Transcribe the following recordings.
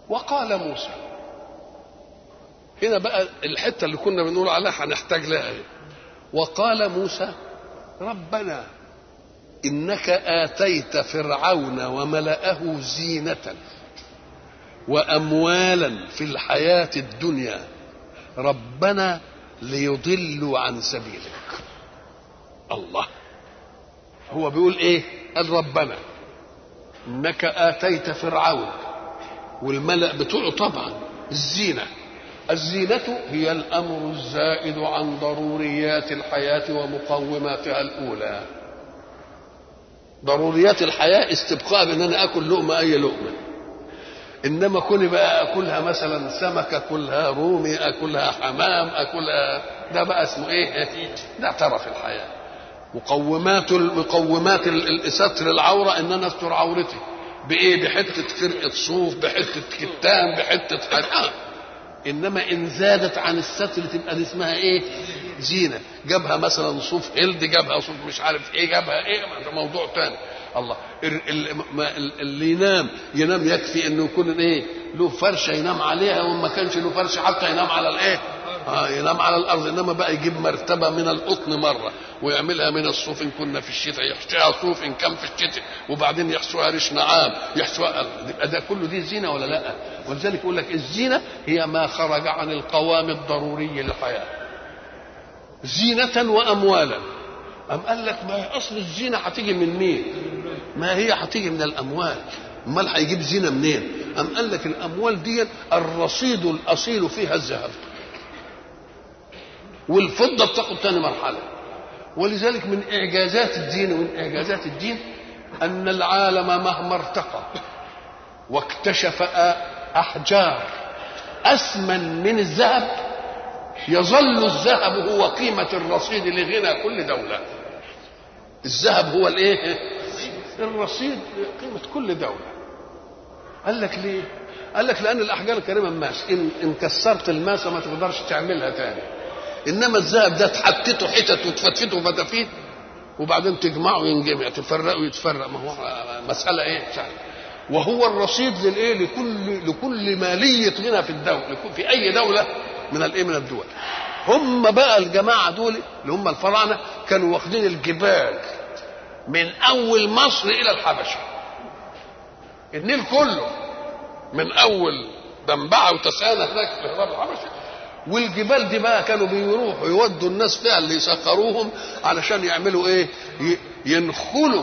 وقال موسى هنا بقى الحته اللي كنا بنقول عليها هنحتاج لها وقال موسى ربنا انك اتيت فرعون وملاه زينه واموالا في الحياه الدنيا ربنا ليضلوا عن سبيلك الله هو بيقول ايه قال ربنا انك اتيت فرعون والملا بتوعه طبعا الزينه الزينه هي الامر الزائد عن ضروريات الحياه ومقوماتها الاولى ضروريات الحياه استبقاء بان انا اكل لقمه اي لقمه انما كوني بقى اكلها مثلا سمك اكلها رومي اكلها حمام اكلها ده بقى اسمه ايه ده ترف الحياه مقومات مقومات ستر العوره ان انا استر عورتي بايه بحته خرقه صوف بحته كتان بحته حاجه انما ان زادت عن الستر تبقى دي اسمها ايه زينه جابها مثلا صوف هلد جابها صوف مش عارف ايه جابها ايه ده موضوع تاني الله اللي ينام ينام يكفي انه يكون ايه له فرشه ينام عليها وما كانش له فرشه حتى ينام على الايه آه ينام على الارض انما بقى يجيب مرتبه من القطن مره ويعملها من الصوف ان كنا في الشتاء يحشيها صوف ان كان في الشتاء وبعدين يحشوها ريش نعام يحشوها يبقى ده كله دي زينه ولا لا ولذلك يقول لك الزينه هي ما خرج عن القوام الضروري للحياه زينه واموالا أم قال لك ما هي أصل الزينة هتيجي من مين؟ ما هي هتيجي من الأموال أمال هيجيب زينة منين؟ أم قال لك الأموال دي الرصيد الأصيل فيها الذهب والفضة بتاخد تاني مرحلة ولذلك من إعجازات الدين ومن إعجازات الدين أن العالم مهما ارتقى واكتشف أحجار أثمن من الذهب يظل الذهب هو قيمة الرصيد لغنى كل دولة الذهب هو الايه الرصيد قيمة كل دولة قال لك ليه قال لك لأن الأحجار الكريمة ماس إن, إن كسرت الماسة ما تقدرش تعملها تاني إنما الذهب ده تحتته حتت وتفتفته فتافيت وبعدين تجمعه ينجمع تفرقه ويتفرق ما هو مسألة إيه سهلة وهو الرصيد للايه لكل لكل ماليه غنى في الدوله في اي دوله من الايه من الدول هم بقى الجماعه دول اللي هم الفراعنه كانوا واخدين الجبال من اول مصر الى الحبشه النيل كله من اول دنبعه وتسانه هناك في الهرب الحبشه والجبال دي بقى كانوا بيروحوا يودوا الناس فيها اللي يسخروهم علشان يعملوا ايه ينخلوا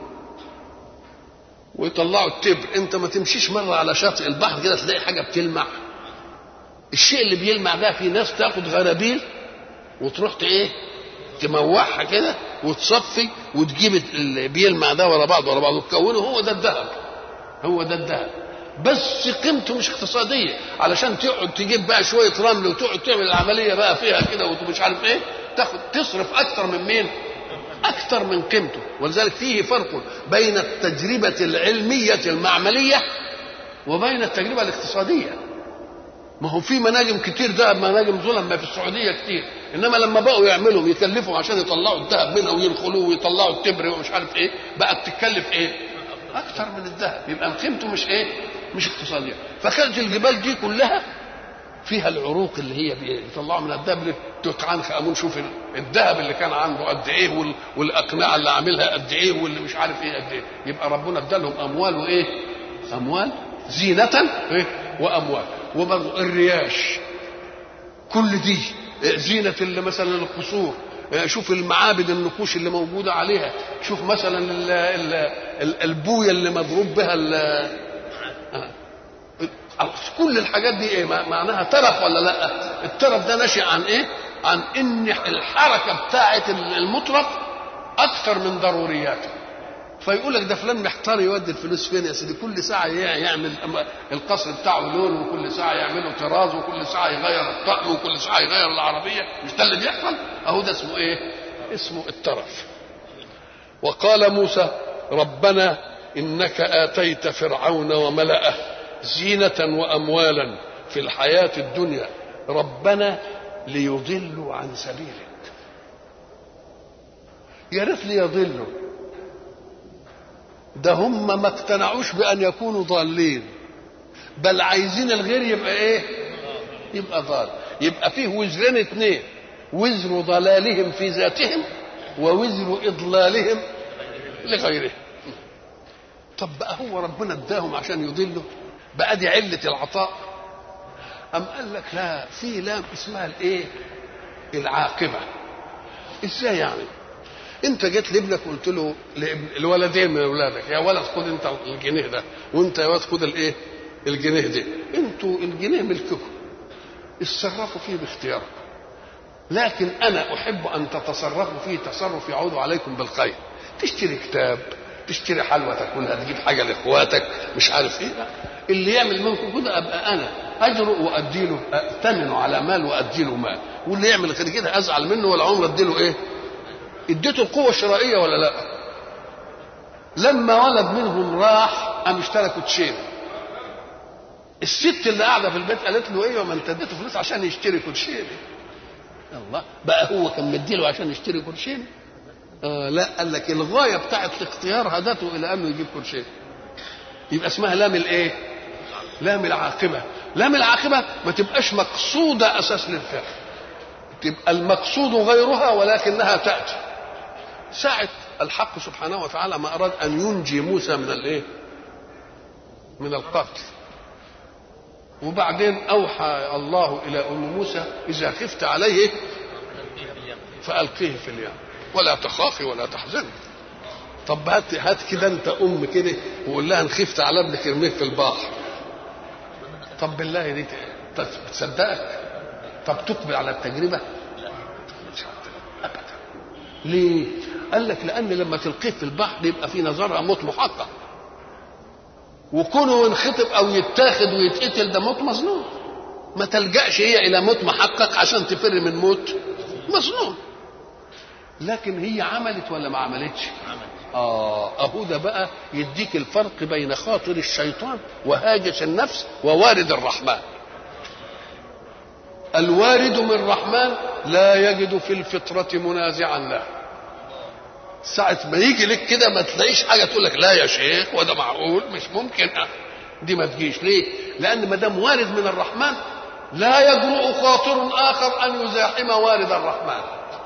ويطلعوا التبر انت ما تمشيش مره على شاطئ البحر كده تلاقي حاجه بتلمع الشيء اللي بيلمع ده في ناس تاخد غرابيل وتروح ايه تموحها كده وتصفي وتجيب اللي بيلمع ده ورا بعض ورا بعض وتكونه هو ده الذهب هو ده الذهب بس قيمته مش اقتصاديه علشان تقعد تجيب بقى شويه رمل وتقعد تعمل العمليه بقى فيها كده ومش عارف ايه تاخد تصرف اكتر من مين؟ اكثر من قيمته ولذلك فيه فرق بين التجربه العلميه المعمليه وبين التجربه الاقتصاديه ما هو في مناجم كتير ذهب مناجم ظلم ما في السعوديه كتير انما لما بقوا يعملوا يكلفوا عشان يطلعوا الذهب منها وينخلوه ويطلعوا التبر ومش عارف ايه بقت تكلف ايه اكثر من الذهب يبقى قيمته مش ايه مش اقتصاديه فكانت الجبال دي كلها فيها العروق اللي هي بيطلعوا من الذهب توت عنخ امون شوف الذهب اللي كان عنده قد ايه والاقنعه اللي عاملها قد ايه واللي مش عارف ايه قد ايه يبقى ربنا ادالهم اموال وايه اموال زينه إيه؟ واموال وبرضه الرياش كل دي زينة اللي مثلا القصور شوف المعابد النقوش اللي موجودة عليها شوف مثلا ال ال ال البوية اللي مضروب بها كل الحاجات دي ايه معناها ترف ولا لا الترف ده ناشئ عن ايه عن ان الحركة بتاعة المطرف اكثر من ضرورياته فيقول لك ده فلان محتار يودي الفلوس فين يا سيدي كل ساعه يعمل القصر بتاعه لون وكل ساعه يعمله طراز وكل ساعه يغير الطقم وكل ساعه يغير العربيه مش ده اللي بيحصل اهو ده اسمه ايه اسمه الترف وقال موسى ربنا انك اتيت فرعون وملأه زينة واموالا في الحياة الدنيا ربنا ليضلوا عن سبيلك يا ريت ليضلوا ده هم ما اقتنعوش بأن يكونوا ضالين بل عايزين الغير يبقى ايه يبقى ضال يبقى فيه وزرين اثنين وزر ضلالهم في ذاتهم ووزر اضلالهم لغيرهم طب بقى هو ربنا اداهم عشان يضلوا بقى دي علة العطاء أم قال لك لا في لام اسمها الايه العاقبة ازاي يعني انت جيت لابنك قلت له الولدين من اولادك يا ولد خد انت الجنيه ده وانت يا ولد خد الايه الجنيه ده انتوا الجنيه ملككم اتصرفوا فيه باختياركم لكن انا احب ان تتصرفوا فيه تصرف يعود عليكم بالخير تشتري كتاب تشتري حلوى تاكلها تجيب حاجه لاخواتك مش عارف ايه لا. اللي يعمل منكم كده ابقى انا اجرؤ وادي له ائتمنه على مال وادي له مال واللي يعمل غير كده ازعل منه ولا عمر ادي له ايه اديته القوه الشرائيه ولا لا لما ولد منهم راح قام اشترى كوتشين الست اللي قاعده في البيت قالت له ايه وما انت اديته فلوس عشان يشتري كوتشين الله بقى هو كان مديله عشان يشتري كوتشين آه لا قال لك الغايه بتاعت الاختيار هدته الى انه يجيب كوتشين يبقى اسمها لام الايه لام العاقبه لام العاقبه ما تبقاش مقصوده اساس للفعل تبقى المقصود غيرها ولكنها تاتي ساعه الحق سبحانه وتعالى ما اراد ان ينجي موسى من الايه من القتل وبعدين اوحى الله الى ام موسى اذا خفت عليه فالقيه في اليم ولا تخافي ولا تحزني طب هات هات كده انت ام كده وقول لها ان خفت على ابنك ارميه في البحر طب بالله دي تصدقك طب تقبل على التجربه ابدا ليه قال لك لان لما تلقيه في البحر يبقى في نظرها موت محقق وكونه ينخطب او يتاخد ويتقتل ده موت مظنون ما تلجاش هي الى موت محقق عشان تفر من موت مظنون لكن هي عملت ولا ما عملتش اه اهو ده بقى يديك الفرق بين خاطر الشيطان وهاجس النفس ووارد الرحمن الوارد من الرحمن لا يجد في الفطرة منازعا له ساعة ما يجي لك كده ما تلاقيش حاجة تقول لك لا يا شيخ وده معقول مش ممكن دي ما تجيش ليه؟ لأن ما دام وارد من الرحمن لا يجرؤ خاطر آخر أن يزاحم وارد الرحمن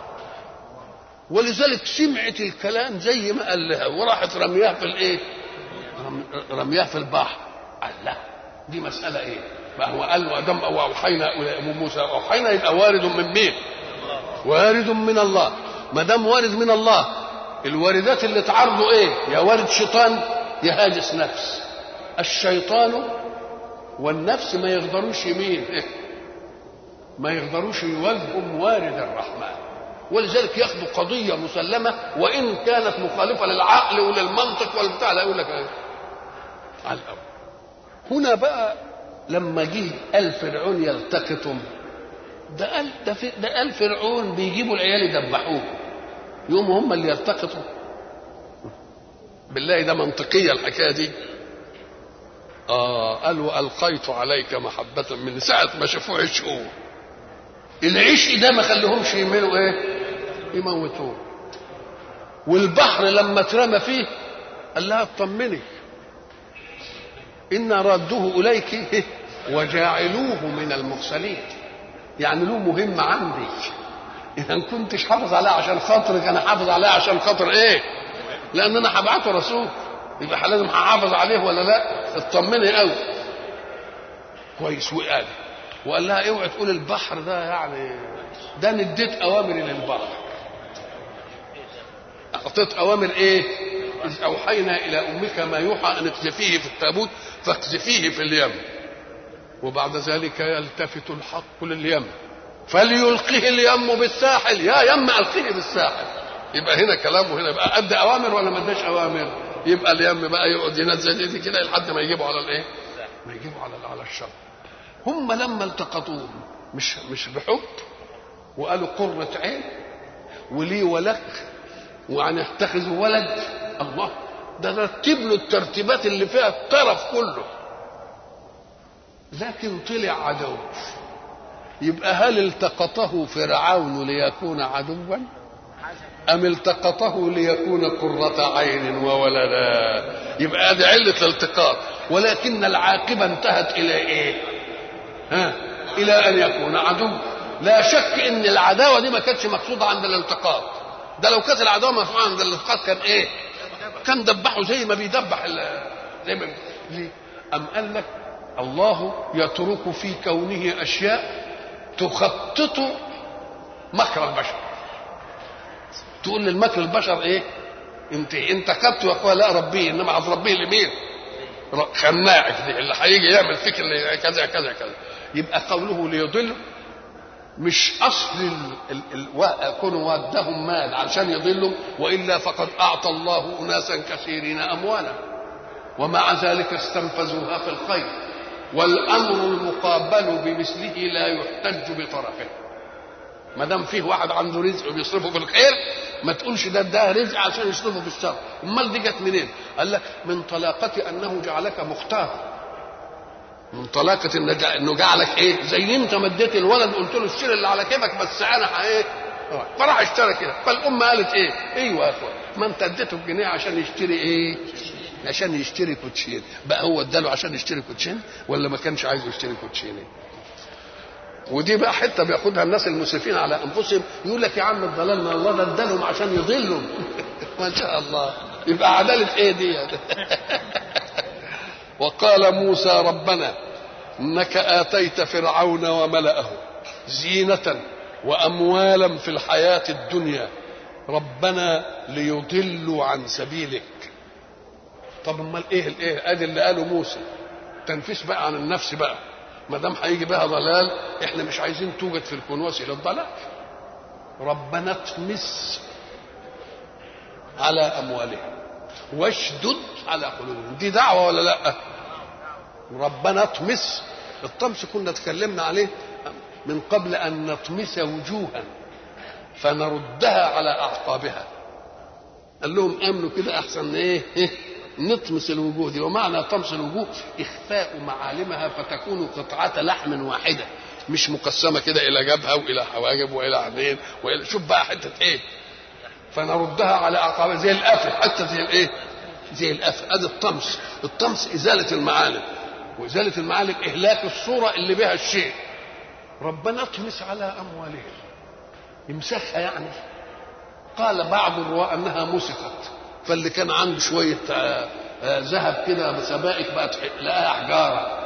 ولذلك سمعت الكلام زي ما قال لها وراحت رمياه في الايه؟ رمياه في البحر قال لا دي مسألة ايه؟ ما هو قال له ادم اوحينا الى ابو موسى اوحينا يبقى وارد من مين؟ وارد من الله ما دام وارد من الله الواردات اللي تعرضوا ايه؟ يا وارد شيطان يا هاجس نفس الشيطان والنفس ما يقدروش يمين إيه؟ ما يقدروش يواجهوا موارد الرحمن ولذلك ياخذوا قضيه مسلمه وان كانت مخالفه للعقل وللمنطق والبتاع لا يقول لك ايه على الاول هنا بقى لما جه قال فرعون يلتقطهم ده قال ده, في ده قال فرعون بيجيبوا العيال يدبحوه يوم هم اللي يلتقطوا بالله ده منطقيه الحكايه دي اه قال والقيت عليك محبه من ساعه ما شافوه عشقوه العشق ده ما خليهمش يعملوا ايه يموتوه والبحر لما اترمى فيه قال لها اطمني إن رادوه إليك وجاعلوه من المرسلين يعني له مهمة عندي إذا ما كنتش حافظ عليها عشان خاطرك أنا حافظ عليها عشان خاطر إيه؟ لأن أنا هبعته رسول يبقى لازم هحافظ عليه ولا لا؟ اطمني قوي كويس وقال وقال لها اوعي تقول البحر ده يعني ده نديت اوامر للبحر اعطيت اوامر ايه اذ اوحينا الى امك ما يوحى ان اقذفيه في التابوت فاقذفيه في اليم وبعد ذلك يلتفت الحق لليم فليلقه اليم بالساحل يا يم القيه بالساحل يبقى هنا كلام وهنا بقى ادى اوامر ولا ما اداش اوامر يبقى اليم بقى يقعد ينزل ايدي كده لحد ما يجيبوا على الايه ما يجيبوا على على الشر هم لما التقطوه مش مش بحب وقالوا قرة عين ولي ولك وأن يتخذوا ولد الله ده رتب له الترتيبات اللي فيها الطرف كله لكن طلع عدو يبقى هل التقطه فرعون ليكون عدوا أم التقطه ليكون قرة عين وولدا يبقى هذه علة الالتقاط ولكن العاقبة انتهت إلى إيه ها إلى أن يكون عدو لا شك إن العداوة دي ما كانتش مقصودة عند الالتقاط ده لو كانت العداوة مقصودة عند الالتقاط كان إيه كان دبحه زي ما بيدبح زي ما ليه أم قال لك الله يترك في كونه أشياء تخطط مكر البشر تقول للمكر البشر ايه انت انت كبت يا اخويا لا ربيه انما هتربيه لمين خناعك دي اللي هيجي يعمل فيك اللي كذا كذا كذا يبقى قوله ليضل مش اصل ال ال ال كونوا ودهم مال عشان يضلوا والا فقد اعطى الله اناسا كثيرين اموالا ومع ذلك استنفذوها في الخير والامر المقابل بمثله لا يحتج بطرفه ما دام فيه واحد عنده رزق وبيصرفه في الخير ما تقولش ده ده رزق عشان يصرفه في الشر امال دي جت منين قال لك من طلاقة انه جعلك مختار من طلاقة انه جعلك ايه زي انت مديت الولد قلت له اشتري اللي على كيفك بس انا ايه فراح اشترى كده فالام قالت ايه ايوه يا اخوان ما انت اديته الجنيه عشان يشتري ايه عشان يشتري كوتشين بقى هو اداله عشان يشتري كوتشين ولا ما كانش عايز يشتري كوتشين ودي بقى حته بياخدها الناس المسرفين على انفسهم يقول لك يا عم الضلال ما الله ده ادالهم عشان يضلوا ما شاء الله يبقى عداله ايه دي وقال موسى ربنا انك اتيت فرعون وملأه زينة واموالا في الحياة الدنيا ربنا ليضلوا عن سبيلك طب امال ايه الايه ادي اللي قاله موسى تنفيس بقى عن النفس بقى ما دام هيجي بها ضلال احنا مش عايزين توجد في الكون وسيله الضلال ربنا اطمس على اموالهم واشدد على قلوبهم دي دعوه ولا لا ربنا اطمس الطمس كنا اتكلمنا عليه من قبل ان نطمس وجوها فنردها على اعقابها قال لهم امنوا كده احسن ايه, إيه؟ نطمس الوجوه دي ومعنى طمس الوجوه اخفاء معالمها فتكون قطعه لحم واحده مش مقسمه كده الى جبهه والى حواجب والى عينين والى شوف بقى حته ايه فنردها على اعقابها زي القفل حتى زي الايه زي القفل ادي الطمس الطمس ازاله المعالم وازاله المعالم اهلاك الصوره اللي بها الشيء ربنا اطمس على اموالهم يمسخها يعني قال بعض الرواة انها مسخت فاللي كان عنده شويه ذهب كده سبائك بقت لقاها حجاره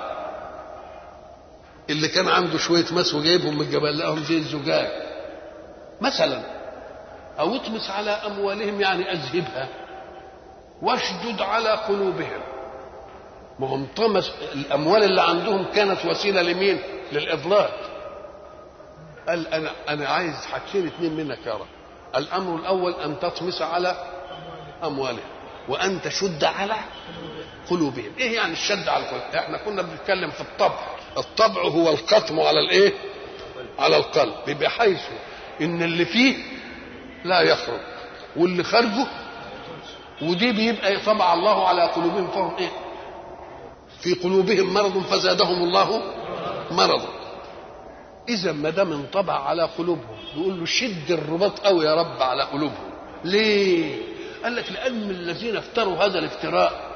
اللي كان عنده شويه مس وجايبهم من الجبل لقاهم زي الزجاج مثلا او اطمس على اموالهم يعني اذهبها واشدد على قلوبهم ما هم طمس الاموال اللي عندهم كانت وسيله لمين للاضلال قال انا انا عايز حاجتين اتنين منك يا رب الامر الاول ان تطمس على اموالهم وان تشد على قلوبهم ايه يعني الشد على القلوب احنا كنا بنتكلم في الطبع الطبع هو القطم على الايه على القلب بحيث ان اللي فيه لا يخرج واللي خارجه ودي بيبقى طبع الله على قلوبهم فهم ايه في قلوبهم مرض فزادهم الله مرضا اذا ما دام انطبع على قلوبهم يقول له شد الرباط قوي يا رب على قلوبهم ليه قال لك لان الذين افتروا هذا الافتراء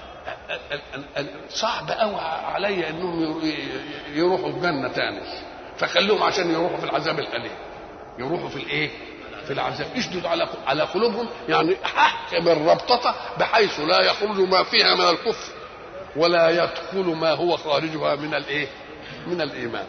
صعب قوي علي انهم يروحوا الجنه تاني فخلوهم عشان يروحوا في العذاب الاليم يروحوا في الايه في العذاب اشدد على على قلوبهم يعني حكم الربطه بحيث لا يخرج ما فيها من الكفر ولا يدخل ما هو خارجها من الايه من الايمان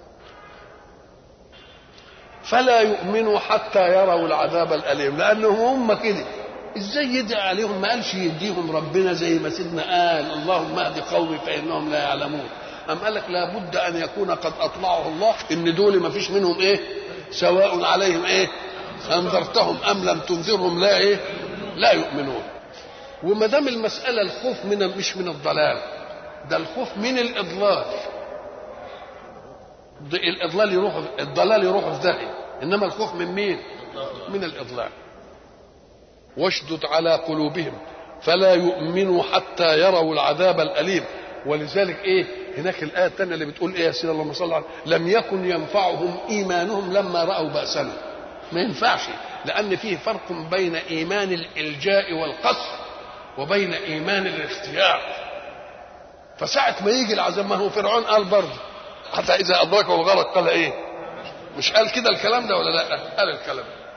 فلا يؤمنوا حتى يروا العذاب الاليم لانهم هم كده ازاي يدعي عليهم ما قالش يديهم ربنا زي ما سيدنا قال اللهم اهد قومي فانهم لا يعلمون أم قال لك لابد أن يكون قد أطلعه الله إن دول ما فيش منهم إيه سواء عليهم إيه أنذرتهم أم لم تنذرهم لا إيه لا يؤمنون وما دام المسألة الخوف من مش من الضلال ده الخوف من الإضلال الإضلال يروح الضلال يروح في داهية إنما الخوف من مين؟ من الإضلال واشدد على قلوبهم فلا يؤمنوا حتى يروا العذاب الأليم ولذلك ايه هناك الايه الثانيه اللي بتقول ايه يا سيدي اللهم صل على لم يكن ينفعهم ايمانهم لما راوا باسنا ما ينفعش لان فيه فرق بين ايمان الالجاء والقصر وبين ايمان الاختيار فساعة ما يجي العذاب ما هو فرعون قال برضه حتى إذا أدركه الغرق قال إيه؟ مش قال كده الكلام ده ولا لا؟ قال الكلام ده